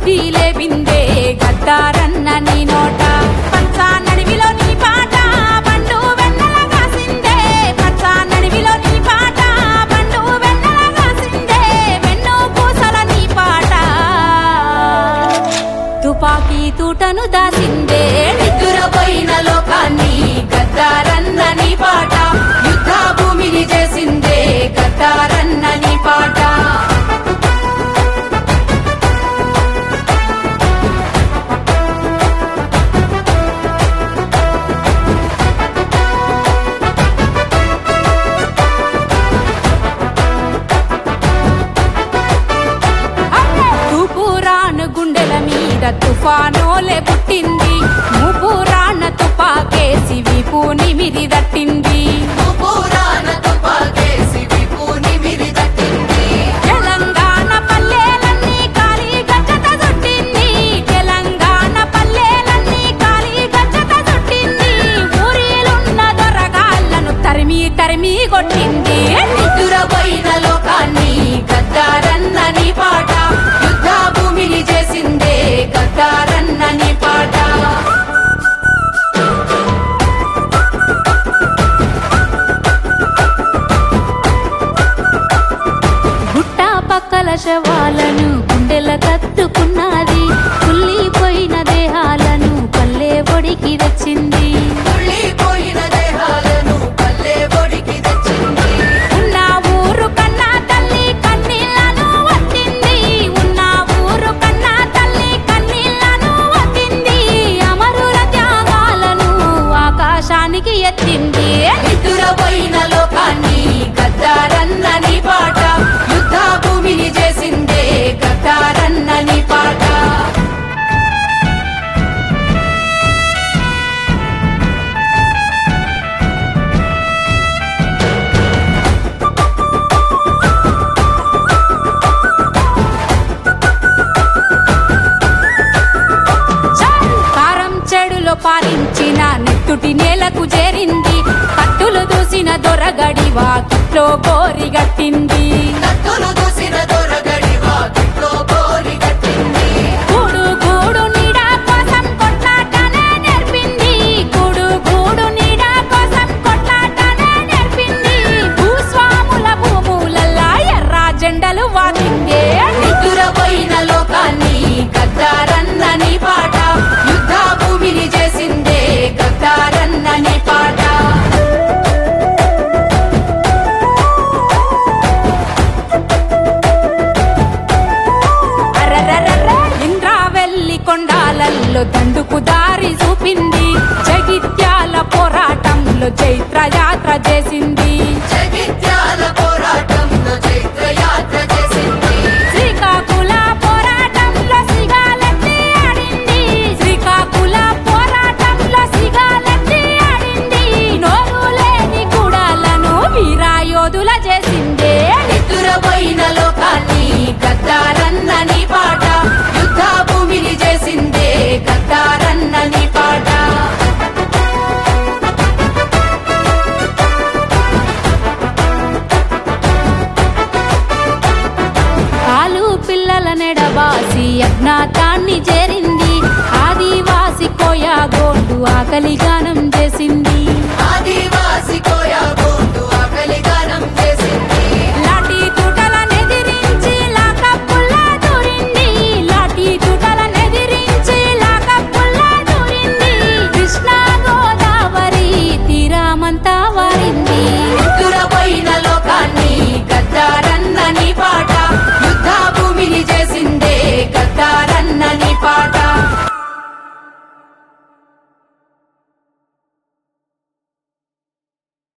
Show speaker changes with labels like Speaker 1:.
Speaker 1: బుద్ధి లేవిందే గద్దారన్న నీ నోట పంచా నడివిలో నీ పాట పండు వెన్నెల కాసిందే పంచా నడివిలో నీ పాట పండు వెన్నెల కాసిందే వెన్ను పూసల నీ పాట తుపాకీ తూటను దాసిందే నిద్దురపోయిన లోకాన్ని గద్దారన్న నీ పాట యుద్ధ భూమిని చేసిందే గద్దారన్న నీ పాట తూపురాను గుండెల మీద తుఫానోలే పుట్టింది మూపురాన తుపాకేసి వీపు నిమిరి దట్టింది
Speaker 2: పురాణ తుపాకేసి విభూని మిరిదట్టింది
Speaker 1: తెలంగాణ పల్లెలన్నీ కాలి గచ్చట చుట్టింది తెలంగాణ పల్లెలన్నీ కాలి గచ్చట చుట్టింది ఊరిలున్న దొరగాళ్ళను తరిమి తరిమి కొట్టింది
Speaker 2: నిద్దురపోయిన లోకాన్ని గద్దారన్న నీ పాట యుద్ధ భూమిని చేసిందే గద్దారన్న నీ పాట
Speaker 1: గుట్ట పక్కల శవాలను గుండెల కత్తుకున్నది కుళ్ళిపోయిన దేహాలను పల్లె ఒడికి తెచ్చింది
Speaker 2: కుళ్ళిపోయిన దేహాలను పల్లె ఒడికి తెచ్చింది
Speaker 1: ఉన్న ఊరు కన్నా తల్లి కన్నీళ్లను వత్తింది ఉన్న ఊరు కన్నా తల్లి కన్నీళ్లను వత్తింది అమరుల త్యాగాలను ఆకాశానికి ఎత్తింది
Speaker 2: నిద్దురపోయిన లోకాన్ని గద్దారన్న నీ పాట యుద్ధ భూమిని చేసిందే గద్దారన్న నీ పాట
Speaker 1: కారం చెడులో పాలించిన నెత్తుటి నేలకు చేరింది కత్తులు దూసిన దొరగడి వాకిట్లో గోరిగట్టింది
Speaker 2: కత్తులు